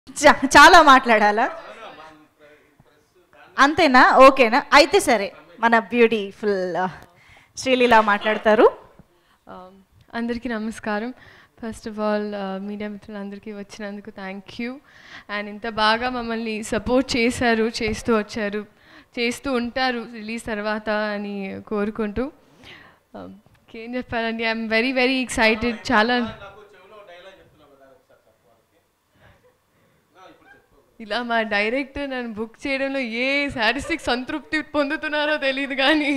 చా- చాలా మాట్లాడాలా అంతేనా ఓకేనా అయితే సరే మన బ్యూటిఫుల్ శ్రీలీల మాట్లాడతారు Um, అందరికీ నమస్కారం ఫస్ట్ ఆఫ్ ఆల్ మీడియా మిత్రులందరికీ వచ్చినందుకు థ్యాంక్ యూ అండ్ ఇంత బాగా మమ్మల్ని సపోర్ట్ చేశారు చేస్తూ వచ్చారు చేస్తూ ఉంటారు రిలీజ్ తర్వాత అని కోరుకుంటూ Um, ఏం చెప్పాలండి ఐఎమ్ వెరీ వెరీ ఎక్సైటెడ్ చాలా ఇలా మా డైరెక్టర్ నన్ను బుక్ చేయడంలో ఏ సాటిస్టిక్ సంతృప్తి పొందుతున్నారో తెలియదు కానీ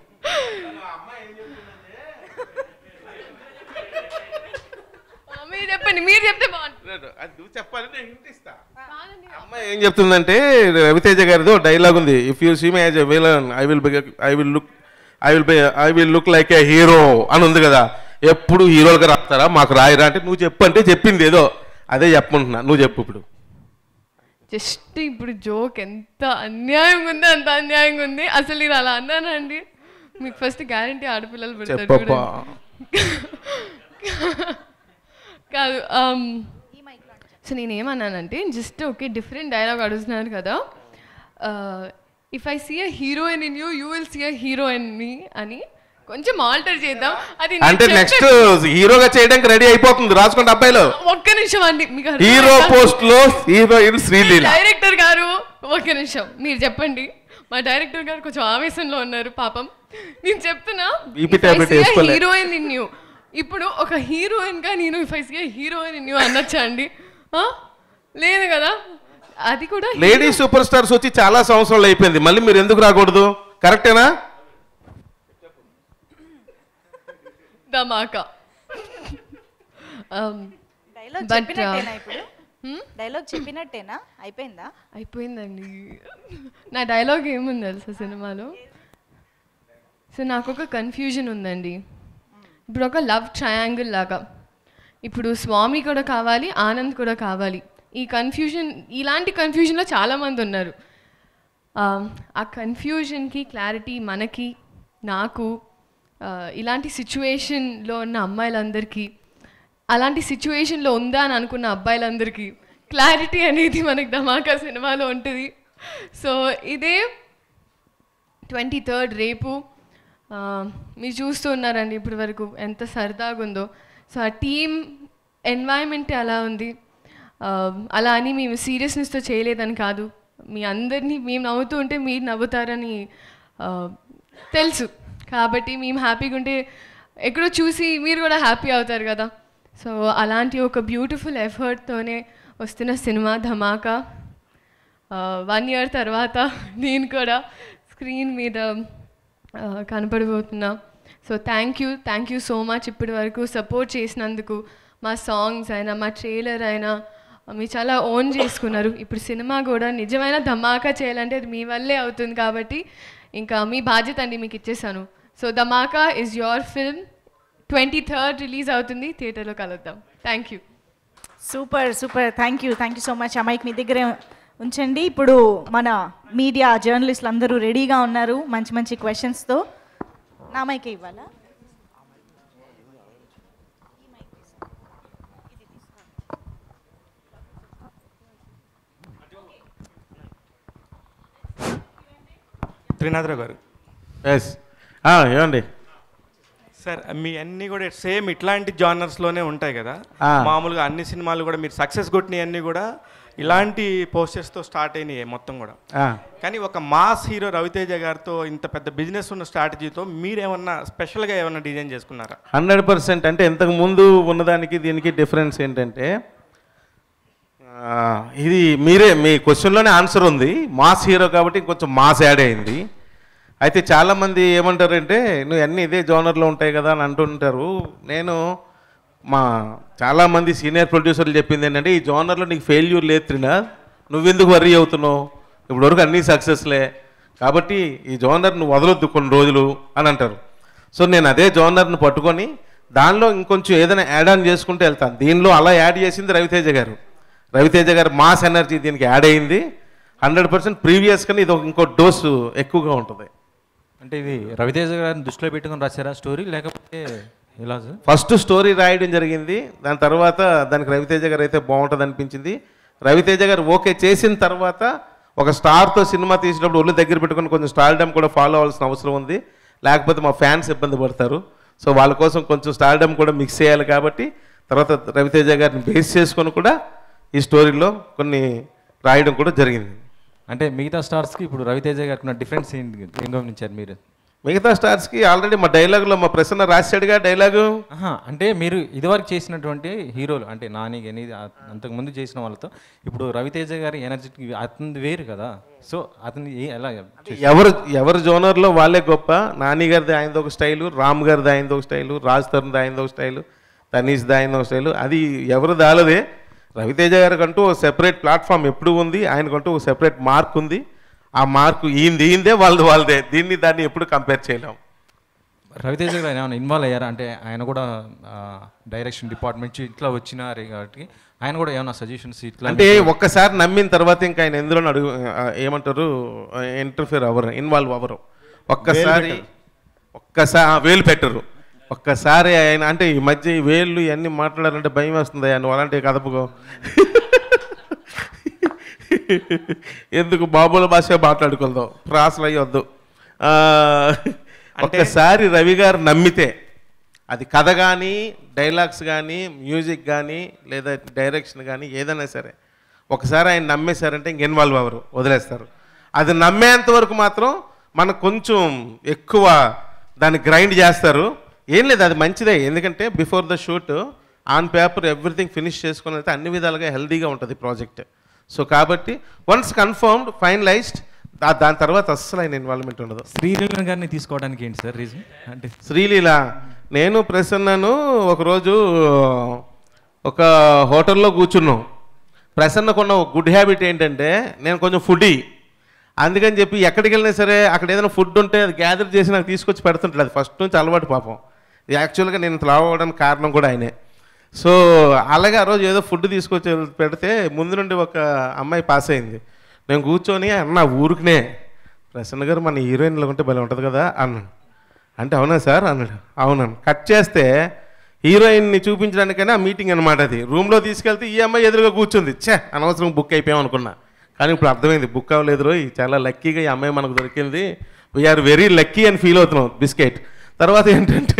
ఆ, మీరు చెప్పండి మీరు చెప్తే బాగుంటుంది అది నువ్వు చెప్పాలి నేను హింట్ ఇస్తా అమ్మాయి ఏం చెప్తుందంటే రవితేజ గారిదో డైలాగ్ ఉంది if you see my as a villain I will I will look I will be I will look like a hero అని ఉంది కదా ఎప్పుడు హీరోలుగా రాస్తారా మాకు రాయరా అంటే నువ్వు చెప్పు అంటే చెప్పింది ఏదో అదే చెప్పమంటున్నా నువ్వు చెప్పు ఇప్పుడు జస్ట్ ఇప్పుడు జోక్ ఎంత అన్యాయంగా ఉంది అంత అన్యాయంగా ఉంది అసలు నేను అలా అన్నానండి మీకు ఫస్ట్ గ్యారంటీ ఆడపిల్లలు పెడతారు చెప్పప్పా చూడండి. కాదు సో నేను ఏమన్నానంటే జస్ట్ ఓకే డిఫరెంట్ డైలాగ్ అడుగుతున్నారు కదా if I see a heroine in you you will see a heroine me అని కొంచెం ఆల్టర్ చేద్దాం అది నేను అంటే చెప్తే- నెక్స్ట్ హీరోగా చేయడానికి రెడీ అయిపోతుంది రాసుకోండి అబ్బాయిలు ఒక్క నిమిషం అండి మీకు అర్థం హీరో అయిందా? పోస్ట్ లో హీరోయిన్ శ్రీలీల డైరెక్టర్ గారు ఒక నిమిషం మీరు చెప్పండి మా డైరెక్టర్ గారు కొంచెం ఆవేశంలో ఉన్నారు పాపం నేను చెప్తున్నా BP tablet వేసుకోలే. హీరోయిన్ ఇన్ యూ ఇప్పుడు ఒక హీరోయిన్ గా నేను ఫైస్గా హీరోయిన్ ఇన్ యూ అనొచ్చా అండి ఆ? లేదు కదా అది కూడా లేడీ సూపర్ స్టార్స్ వచ్చి చాలా సంవత్సరాలు అయిపోయింది మళ్ళీ మీరు ఎందుకు రాకూడదు కరెక్టేనా ధమాకా Um, డైలాగ్ But, చెప్పినట్టేనా uh, ఇప్పుడు hmm? డైలాగ్ చెప్పినట్టేనా అయిపోయిందా అయిపోయిందండి నా డైలాగ్ ఏముంది తెలుసా సినిమాలో సో నాకు ఒక కన్ఫ్యూజన్ ఉందండి ఇప్పుడు ఒక లవ్ ట్రయాంగిల్ లాగా ఇప్పుడు స్వామి కూడా కావాలి ఆనంద్ కూడా కావాలి ఈ కన్ఫ్యూజన్ ఇలాంటి కన్ఫ్యూజన్లో చాలామంది ఉన్నారు ఆ, ఆ కన్ఫ్యూజన్కి క్లారిటీ మనకి నాకు ఆ, ఇలాంటి సిచ్యువేషన్లో ఉన్న అమ్మాయిలందరికీ అలాంటి సిచ్యువేషన్లో ఉందా అని అనుకున్న అబ్బాయిలందరికీ క్లారిటీ అనేది మనకి ధమాకా సినిమాలో ఉంటుంది సో ఇదే ట్వంటీ థర్డ్ రేపు ఆ, మీరు చూస్తూ ఉన్నారండి ఇప్పటి వరకు ఎంత సరదాగా ఉందో సో ఆ టీమ్ ఎన్వైరన్మెంట్ అలా ఉంది ఆ, అలా అని మేము సీరియస్నెస్తో చేయలేదని కాదు మీ అందరినీ మేము నవ్వుతూ ఉంటే మీరు నవ్వుతారని ఆ, తెలుసు కాబట్టి మేము హ్యాపీగా ఉంటే ఎక్కడో చూసి మీరు కూడా హ్యాపీ అవుతారు కదా సో అలాంటి ఒక బ్యూటిఫుల్ ఎఫర్ట్తోనే వస్తున్న సినిమా ధమాకా వన్ ఇయర్ తర్వాత నేను కూడా స్క్రీన్ మీద ఆ, కనపడబోతున్నా so thank you thank you so much ఇప్పటి వరకు సపోర్ట్ చేసినందుకు మా సాంగ్స్ అయినా మా ట్రైలర్ అయినా మీరు చాలా ఓన్ చేసుకున్నారు ఇప్పుడు సినిమా కూడా నిజమైన ధమాకా చేయాలంటే అది మీ వల్లే అవుతుంది కాబట్టి ఇంకా మీ బాధ్యత అండి మీకు ఇచ్చేసాను so Dhamaka is your film twenty third release అవుతుంది థియేటర్లో కలుద్దాం thank you super super thank you thank you so much అమ్మాయికి మీ దగ్గరే ఉంచండి ఇప్పుడు మన మీడియా జర్నలిస్టులు అందరూ రెడీగా ఉన్నారు మంచి మంచి క్వశ్చన్స్తో నా మైకే ఇవ్వాలా త్రినాథరావు గారు ఎస్ ఏమండి సార్ మీ అన్ని కూడా సేమ్ ఇట్లాంటి జానర్స్లోనే ఉంటాయి కదా ఆ. మామూలుగా అన్ని సినిమాలు కూడా మీరు సక్సెస్ కొట్టినవి అన్ని కూడా ఇలాంటి పోస్టర్స్తో స్టార్ట్ అయినాయి మొత్తం కూడా ఆ, కానీ ఒక మాస్ హీరో రవితేజ గారితో ఇంత పెద్ద బిజినెస్ ఉన్న స్ట్రాటజీతో మీరేమన్నా స్పెషల్గా ఏమన్నా డిజైన్ చేసుకున్నారా హండ్రెడ్ పర్సెంట్ అంటే ఇంతకు ముందు ఉన్నదానికి దీనికి డిఫరెన్స్ ఏంటంటే ఆ, ఇది మీరే మీ క్వశ్చన్లోనే ఆన్సర్ ఉంది మాస్ హీరో కాబట్టి కొంచెం మాస్ యాడ్ అయింది అయితే చాలామంది ఏమంటారంటే నువ్వు అన్నీ ఇదే జోనర్లో ఉంటాయి కదా అని అంటుంటారు నేను మా చాలామంది సీనియర్ ప్రొడ్యూసర్లు చెప్పింది ఏంటంటే ఈ జోనర్లో నీకు ఫెయిల్యూర్ లేదు త్రినా నువ్వెందుకు వర్రీ అవుతున్నావు ఇప్పటివరకు అన్నీ సక్సెస్లే కాబట్టి ఈ జోనర్ నువ్వు వదలొద్దు కొన్ని రోజులు అని అంటారు సో నేను అదే జోనర్ను పట్టుకొని దానిలో ఇంకొంచెం ఏదైనా యాడ్ ఆన్ చేసుకుంటూ వెళ్తాను దీనిలో అలా యాడ్ చేసింది రవితేజ గారు రవితేజ గారు మాస్ ఎనర్జీ దీనికి యాడ్ అయింది హండ్రెడ్ పర్సెంట్ ప్రీవియస్ కన్నా ఇది ఒక ఇంకో డోసు ఎక్కువగా ఉంటుంది అంటే ఇది రవితేజ గారిని దృష్టిలో పెట్టుకుని రాశారా స్టోరీ లేకపోతే ఎలా సార్ ఫస్ట్ స్టోరీ రాయడం జరిగింది దాని తర్వాత దానికి రవితేజ గారు అయితే బాగుంటుంది అనిపించింది రవితేజ గారు ఓకే చేసిన తర్వాత ఒక స్టార్తో సినిమా తీసినప్పుడు ఒళ్ళు దగ్గర పెట్టుకొని కొంచెం స్టార్డమ్ కూడా ఫాలో అవ్వాల్సిన అవసరం ఉంది లేకపోతే మా ఫ్యాన్స్ ఇబ్బంది పడతారు సో వాళ్ళ కోసం కొంచెం స్టార్డమ్ కూడా మిక్స్ చేయాలి కాబట్టి తర్వాత రవితేజ గారిని బేస్ చేసుకొని కూడా ఈ స్టోరీలో కొన్ని రాయడం కూడా జరిగింది అంటే మిగతా స్టార్స్కి ఇప్పుడు రవితేజ గారికి ఉన్న డిఫరెన్స్ ఏంటి ఏం గమనించారు మీరు మిగతా స్టార్స్కి ఆల్రెడీ మా డైలాగులో మా ప్రసన్న రాశాడుగా డైలాగు ఆహా, అంటే మీరు ఇదివరకు చేసినటువంటి హీరోలు అంటే నాని కానీ అంతకుముందు చేసిన వాళ్ళతో ఇప్పుడు రవితేజ గారి ఎనర్జీ అతనిది వేరు కదా సో అతని ఏ- ఎలా చేశారు? ఎవరు ఎవరి జోనర్లో వాళ్ళే గొప్ప నాని గారిది ఆయనది ఒక స్టైలు రామ్ గారిది ఆయనది ఒక స్టైలు రాజ్ తరుణ్ది ఆయనది ఒక స్టైలు తనీష్ది ఆయనది ఒక స్టైలు అది ఎవరు దాలదే రవితేజ గారికి అంటూ ఒక సెపరేట్ ప్లాట్ఫామ్ ఎప్పుడు ఉంది ఆయనకంటూ ఒక సెపరేట్ మార్క్ ఉంది ఆ మార్కు ఈయనది ఈయందే వాళ్ళది వాళ్ళదే దీన్ని దాన్ని ఎప్పుడు కంపేర్ చేయలేం రవితేజ గారు ఏమైనా ఇన్వాల్వ్ అయ్యారా అంటే ఆయన కూడా డైరెక్షన్ డిపార్ట్మెంట్ నుంచి ఇట్లా వచ్చినారు కాబట్టి ఆయన కూడా ఏమైనా సజెషన్స్ ఇట్లా అంటే ఒక్కసారి నమ్మిన తర్వాత ఇంకా ఆయన ఎందులో అడుగు ఆ, ఏమంటారు ఇంటర్ఫియర్ అవ్వరు ఇన్వాల్వ్ అవ్వరు ఒక్కసారి ఒక్కసారి వేలు పెట్టరు ఒక్కసారి ఆయన అంటే ఈ మధ్య ఈ వేళ్ళు ఇవన్నీ మాట్లాడాలంటే భయం వేస్తుంది నువ్వు అలాంటి కదపకో ఎందుకు బాబుల భాష మాట్లాడుకుందాం ప్రాసలు అయ్యొద్దు ఆ, ఒక్కసారి రవి గారు నమ్మితే అది కథ కానీ డైలాగ్స్ కానీ మ్యూజిక్ కానీ లేదా డైరెక్షన్ కానీ ఏదైనా సరే ఒకసారి ఆయన నమ్మేశారంటే ఇంక ఇన్వాల్వ్ అవ్వరు వదిలేస్తారు అది నమ్మేంత వరకు మాత్రం మనకు కొంచెం ఎక్కువ దాన్ని గ్రైండ్ చేస్తారు ఏం లేదు అది మంచిదే ఎందుకంటే before the shoot on paper everything finish చేసుకుని అయితే అన్ని విధాలుగా హెల్దీగా ఉంటుంది ప్రాజెక్ట్ సో కాబట్టి వన్స్ కన్ఫర్మ్డ్ ఫైనలైజ్డ్ దాని తర్వాత అస్సలు ఆయన ఇన్వాల్వ్మెంట్ ఉండదు శ్రీలీల గారిని తీసుకోవడానికి ఏంటి సార్ రీజన్ అంటే శ్రీలీల నేను ప్రసన్నను ఒకరోజు ఒక హోటల్లో కూర్చున్నాం ప్రసన్నకున్న ఒక గుడ్ హ్యాబిట్ ఏంటంటే నేను కొంచెం ఫుడీ అందుకని చెప్పి ఎక్కడికి వెళ్ళినా సరే అక్కడ ఏదైనా ఫుడ్ ఉంటే అది గ్యాదర్ చేసి నాకు తీసుకొచ్చి పెడుతుంటాడు అది ఫస్ట్ నుంచి అలవాటు పాపం యాక్చువల్గా నేను ఇంత లావు అవ్వడానికి కారణం కూడా ఆయనే సో అలాగే ఆ రోజు ఏదో ఫుడ్ తీసుకొచ్చి పెడితే ముందు నుండి ఒక అమ్మాయి పాస్ అయింది నేను కూర్చొని అన్న ఊరికినే ప్రసన్న గారు మన హీరోయిన్లో ఉంటే భలే ఉంటుంది కదా అన్నాను అంటే అవునా సార్ అన్నాడు అవునను కట్ చేస్తే హీరోయిన్ని చూపించడానికైనా ఆ మీటింగ్ అనమాట అది రూమ్లో తీసుకెళ్తే ఈ అమ్మాయి ఎదురుగా కూర్చుంది ఛే అనవసరం బుక్ అయిపోయాం అనుకున్నా కానీ ఇప్పుడు అర్థమైంది బుక్ అవ్వలేదు రోయ్ చాలా లక్కీగా ఈ అమ్మాయి మనకు దొరికింది వీఆర్ వెరీ లక్కీ అని ఫీల్ అవుతున్నాం బిస్కెట్ తర్వాత ఏంటంటే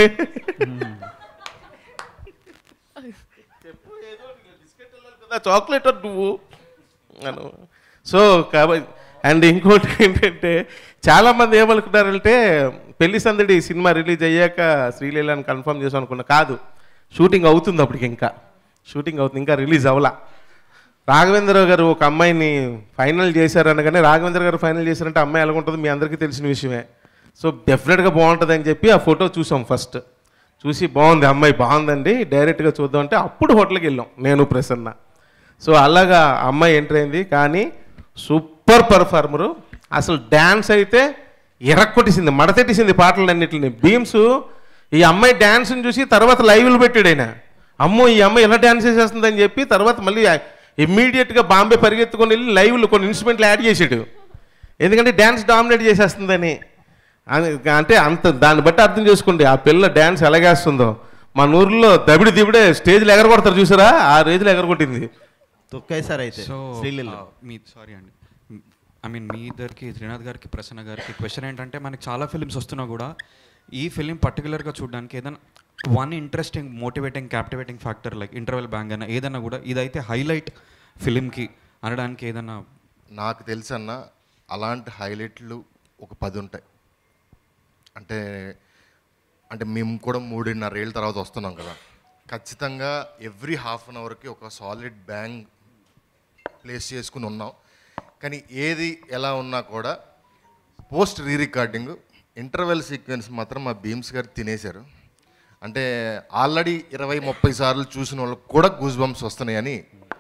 చాక్లెట్ నువ్వు అను సో కాబట్టి అండ్ ఇంకోటి ఏంటంటే చాలామంది ఏమనుకున్నారంటే పెళ్లి సందడి సినిమా రిలీజ్ అయ్యాక శ్రీలీలని కన్ఫర్మ్ చేసాం అనుకున్నా కాదు షూటింగ్ అవుతుంది అప్పటికి ఇంకా షూటింగ్ అవుతుంది ఇంకా రిలీజ్ అవ్వలా రాఘవేంద్ర గారు ఒక అమ్మాయిని ఫైనల్ చేశారు అనగానే రాఘవేంద్ర గారు ఫైనల్ చేశారంటే అమ్మాయి ఎలా ఉంటుందో మీ అందరికీ తెలిసిన విషయమే సో డెఫినెట్గా బాగుంటుంది అని చెప్పి ఆ ఫోటో చూసాం ఫస్ట్ చూసి బాగుంది అమ్మాయి బాగుందండి డైరెక్ట్గా చూద్దాం అంటే అప్పుడు హోటల్కి వెళ్ళాం నేను ప్రసన్న సో అలాగా ఆ అమ్మాయి ఎంటర్ అయింది కానీ సూపర్ పర్ఫార్మరు అసలు డ్యాన్స్ అయితే ఎరక్కొట్టేసింది మడతెట్టేసింది పాటలన్నింటిని బీమ్స్ ఈ అమ్మాయి డ్యాన్స్ని చూసి తర్వాత లైవ్లు పెట్టాడు ఆయన అమ్మో ఈ అమ్మాయి ఎలా డ్యాన్స్ చేసేస్తుందని చెప్పి తర్వాత మళ్ళీ ఇమ్మీడియట్గా బాంబే పరిగెత్తుకొని వెళ్ళి లైవ్లు కొన్ని ఇన్స్ట్రుమెంట్లు యాడ్ చేసాడు ఎందుకంటే డ్యాన్స్ డామినేట్ చేసేస్తుందని అని- అంటే అంత దాన్ని బట్టి అర్థం చేసుకోండి ఆ పిల్ల డ్యాన్స్ ఎలాగేస్తుందో మన ఊర్లో దబిడి దిబిడే స్టేజ్లో ఎగరగొడతారు చూసారా ఆ రేజ్లో ఎగరగొట్టింది తొక్కేశారు అయితే సో శ్రీలీల మీ సారీ అండి ఐ మీన్ మీ ఇద్దరికి త్రినాథ్ గారికి ప్రసన్న గారికి క్వశ్చన్ ఏంటంటే మనకి చాలా ఫిలిమ్స్ వస్తున్నా కూడా ఈ ఫిలిం పర్టికులర్గా చూడడానికి ఏదైనా one interesting motivating captivating factor like interval bang అయినా ఏదన్నా కూడా ఇదైతే హైలైట్ ఫిలింకి అనడానికి ఏదన్నా నాకు తెలుసు అన్న అలాంటి హైలైట్లు ఒక పది ఉంటాయి అంటే అంటే మేము కూడా మూడున్నర ఏళ్ళ తర్వాత వస్తున్నాం కదా ఖచ్చితంగా ఎవ్రీ హాఫ్ అన్ అవర్కి ఒక సాలిడ్ బ్యాంగ్ ప్లేస్ చేసుకుని ఉన్నాం కానీ ఏది ఎలా ఉన్నా కూడా post re recording interval sequence మాత్రం మా భీమ్స్ గారు తినేశారు అంటే ఆల్రెడీ ఇరవై ముప్పై సార్లు చూసిన వాళ్ళకి కూడా గూస్ బంప్స్ వస్తున్నాయని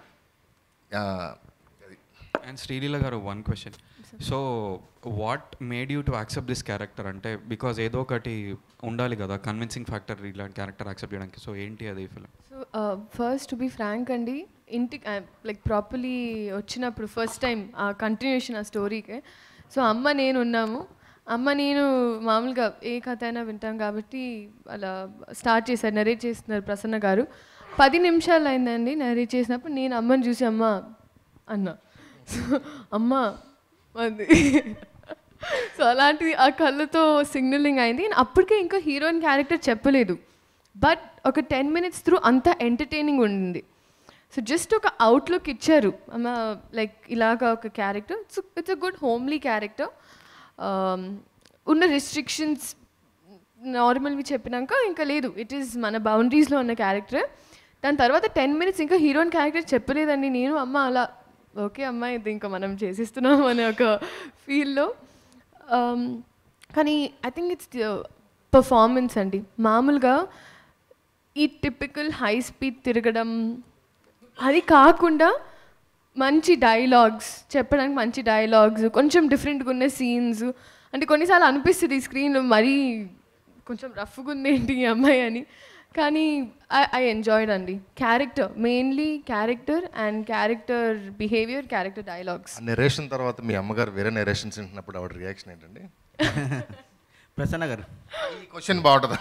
ఆ, అండ్ శ్రీలీల గారు one question so what made you to accept this character అంటే బికాజ్ ఏదో ఒకటి ఉండాలి కదా కన్విన్సింగ్ ఫ్యాక్టర్ ఇలాంటి క్యారెక్టర్ యాక్సెప్ట్ చేయడానికి సో ఏంటి అది film so first to be frank అండి ఇంటికి లైక్ ప్రాపర్లీ వచ్చినప్పుడు ఫస్ట్ టైం ఆ కంటిన్యూషన్ ఆ స్టోరీకి సో అమ్మ నేను ఉన్నాము అమ్మ నేను మామూలుగా ఏ కథ అయినా వింటాం కాబట్టి అలా స్టార్ట్ చేశారు నరేట్ చేస్తున్నారు ప్రసన్న గారు పది నిమిషాలు అయిందండి నరేట్ చేసినప్పుడు నేను అమ్మని చూసి అమ్మ అన్న సో అమ్మ అది సో అలాంటిది ఆ కళ్ళతో సిగ్నలింగ్ అయింది And అప్పటికే ఇంకా హీరోయిన్ క్యారెక్టర్ చెప్పలేదు బట్ ఒక టెన్ మినిట్స్ త్రూ అంత ఎంటర్టైనింగ్ ఉండింది సో జస్ట్ ఒక అవుట్లుక్ ఇచ్చారు అమ్మ లైక్ ఇలాగా ఒక character it's it's a good homely character ఉన్న రిస్ట్రిక్షన్స్ నార్మల్వి చెప్పినాక ఇంకా లేదు ఇట్ ఈస్ మన బౌండరీస్లో ఉన్న క్యారెక్టర్ దాని తర్వాత టెన్ మినిట్స్ ఇంకా హీరోయిన్ క్యారెక్టర్ చెప్పలేదండి నేను అమ్మ అలా ఓకే అమ్మ ఇది ఇంకా మనం చేసిస్తున్నాం అనే ఒక ఫీల్లో కానీ ఐ థింక్ ఇట్స్ పర్ఫార్మెన్స్ అండి మామూలుగా ఈ టిపికల్ హై స్పీడ్ తిరగడం అది కాకుండా మంచి డైలాగ్స్ చెప్పడానికి మంచి డైలాగ్స్ కొంచెం డిఫరెంట్గా ఉన్న సీన్స్ అంటే కొన్నిసార్లు అనిపిస్తుంది ఈ స్క్రీన్లో మరీ కొంచెం రఫ్గా ఉంది ఏంటి ఈ అమ్మాయి అని కానీ ఐ ఐ ఎంజాయ్డ్ అండి character mainly character and character behaviour character dialogues narration తర్వాత మీ అమ్మగారు వేరే నెరేషన్స్ వింటున్నప్పుడు ఆవిడ రియాక్షన్ ఏంటండి ప్రసన్న గారు ఈ క్వశ్చన్ బాగుంటుంది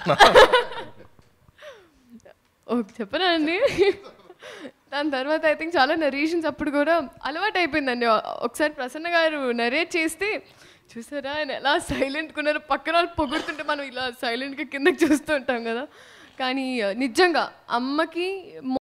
ఓకే చెప్పనా అండి దాని తర్వాత ఐ థింక్ చాలా నరేషన్స్ అప్పుడు కూడా అలవాటు అయిపోయిందండి ఒకసారి ప్రసన్న గారు నరేట్ చేస్తే చూసారా ఆయన ఎలా సైలెంట్గా ఉన్నారు పక్కన వాళ్ళు పొగుడుతుంటే మనం ఇలా సైలెంట్గా కిందకి చూస్తూ ఉంటాం కదా కానీ నిజంగా అమ్మకి